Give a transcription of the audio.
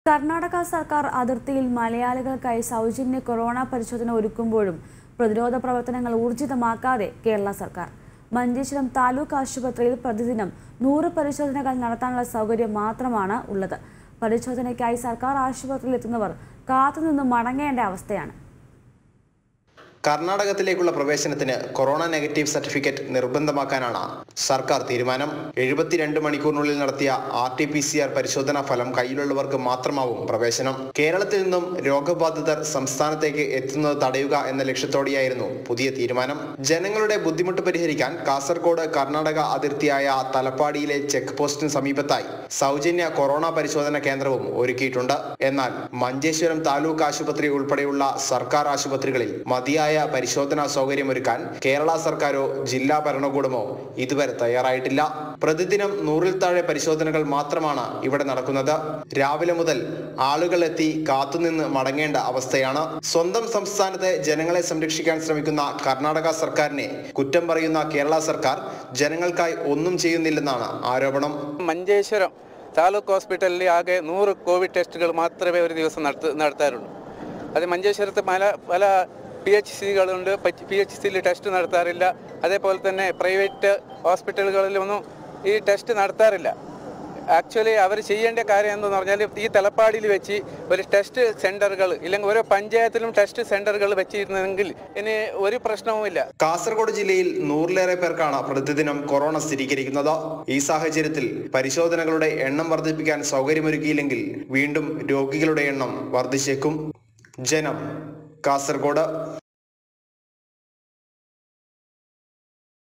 കർണാടക സർക്കാർ അതിർത്തിയിൽ മലയാളികൾക്കായി സൗജന്യ കൊറോണ പരിശോധന ഒരുക്കുമ്പോഴും പ്രതിരോധ പ്രവർത്തനങ്ങൾ ഊർജിതമാക്കാതെ കേരള സർക്കാർ മഞ്ചേശ്വരം താലൂക്ക് ആശുപത്രിയിൽ പ്രതിദിനം നൂറ് പരിശോധനകൾ നടത്താനുള്ള സൗകര്യം മാത്രമാണ് ഉള്ളത് പരിശോധനയ്ക്കായി സർക്കാർ ആശുപത്രിയിൽ എത്തുന്നവർ കാത്തുനിന്ന് മടങ്ങേണ്ട അവസ്ഥയാണ് കർണാടകത്തിലേക്കുള്ള പ്രവേശനത്തിന് കൊറോണ നെഗറ്റീവ് സർട്ടിഫിക്കറ്റ് നിർബന്ധമാക്കാനാണ് സർക്കാർ തീരുമാനം എഴുപത്തിരണ്ട് മണിക്കൂറിനുള്ളിൽ നടത്തിയ R T P C R പരിശോധനാ ഫലം കയ്യിലുള്ളവർക്ക് മാത്രമാവും പ്രവേശനം കേരളത്തിൽ നിന്നും രോഗബാധിതർ സംസ്ഥാനത്തേക്ക് എത്തുന്നത് തടയുക എന്ന ലക്ഷ്യത്തോടെയായിരുന്നു പുതിയ തീരുമാനം ജനങ്ങളുടെ ബുദ്ധിമുട്ട് പരിഹരിക്കാൻ കാസർഗോഡ് കർണാടക അതിർത്തിയായ തലപ്പാടിയിലെ ചെക്ക് പോസ്റ്റിന് സമീപത്തായി സൗജന്യ കൊറോണ പരിശോധന കേന്ദ്രവും ഒരുക്കിയിട്ടുണ്ട് എന്നാൽ മഞ്ചേശ്വരം താലൂക്ക് ആശുപത്രി ഉൾപ്പെടെയുള്ള സർക്കാർ ആശുപത്രികളിൽ മതിയായ പരിശോധനാ സൗകര്യമൊരുക്കാൻ കേരള സർക്കാരോ ജില്ലാ ഭരണകൂടമോ ഇതുവരെ തയ്യാറായിട്ടില്ല പ്രതിദിനം നൂറിൽ താഴെ പരിശോധനകൾ മാത്രമാണ് ഇവിടെ നടക്കുന്നത് രാവിലെ മുതൽ ആളുകൾ എത്തി കാത്തുനിന്ന് മടങ്ങേണ്ട അവസ്ഥയാണ് സ്വന്തം സംസ്ഥാനത്തെ ജനങ്ങളെ സംരക്ഷിക്കാൻ ശ്രമിക്കുന്ന കർണാടക സർക്കാരിനെ കുറ്റം പറയുന്ന കേരള സർക്കാർ ജനങ്ങൾക്കായി ഒന്നും ചെയ്യുന്നില്ലെന്നാണ് ആരോപണം മഞ്ചേശ്വരം താലൂക്ക് ഹോസ്പിറ്റലിൽ ആകെ നൂറ് കോവിഡ് ടെസ്റ്റുകൾ മാത്രമേ ഒരു ദിവസം നടത്ത നടത്താറുള്ളൂ അത് മഞ്ചേശ്വരത്ത് പല പല പി എച്ച് സികളുണ്ട് പി എച്ച് സിയിൽ ടെസ്റ്റ് നടത്താറില്ല അതേപോലെ തന്നെ പ്രൈവറ്റ് ഹോസ്പിറ്റലുകളിലൊന്നും ഈ ടെസ്റ്റ് നടത്താറില്ല ആക്ച്വലി അവർ ചെയ്യേണ്ട കാര്യം എന്തെന്ന് പറഞ്ഞാൽ ഈ തലപ്പാടിയിൽ വെച്ച് ഒരു ടെസ്റ്റ് സെൻ്ററുകൾ ഇല്ലെങ്കിൽ ഓരോ പഞ്ചായത്തിലും ടെസ്റ്റ് സെൻ്ററുകൾ വെച്ചിരുന്നെങ്കിൽ ഇനി ഒരു പ്രശ്നവുമില്ല കാസർഗോഡ് ജില്ലയിൽ നൂറിലേറെ പേർക്കാണ് പ്രതിദിനം കൊറോണ സ്ഥിരീകരിക്കുന്നത് ഈ സാഹചര്യത്തിൽ പരിശോധനകളുടെ എണ്ണം വർദ്ധിപ്പിക്കാൻ സൗകര്യമൊരുക്കിയില്ലെങ്കിൽ വീണ്ടും രോഗികളുടെ എണ്ണം വർദ്ധിച്ചേക്കും ജനം കാസർഗോഡ്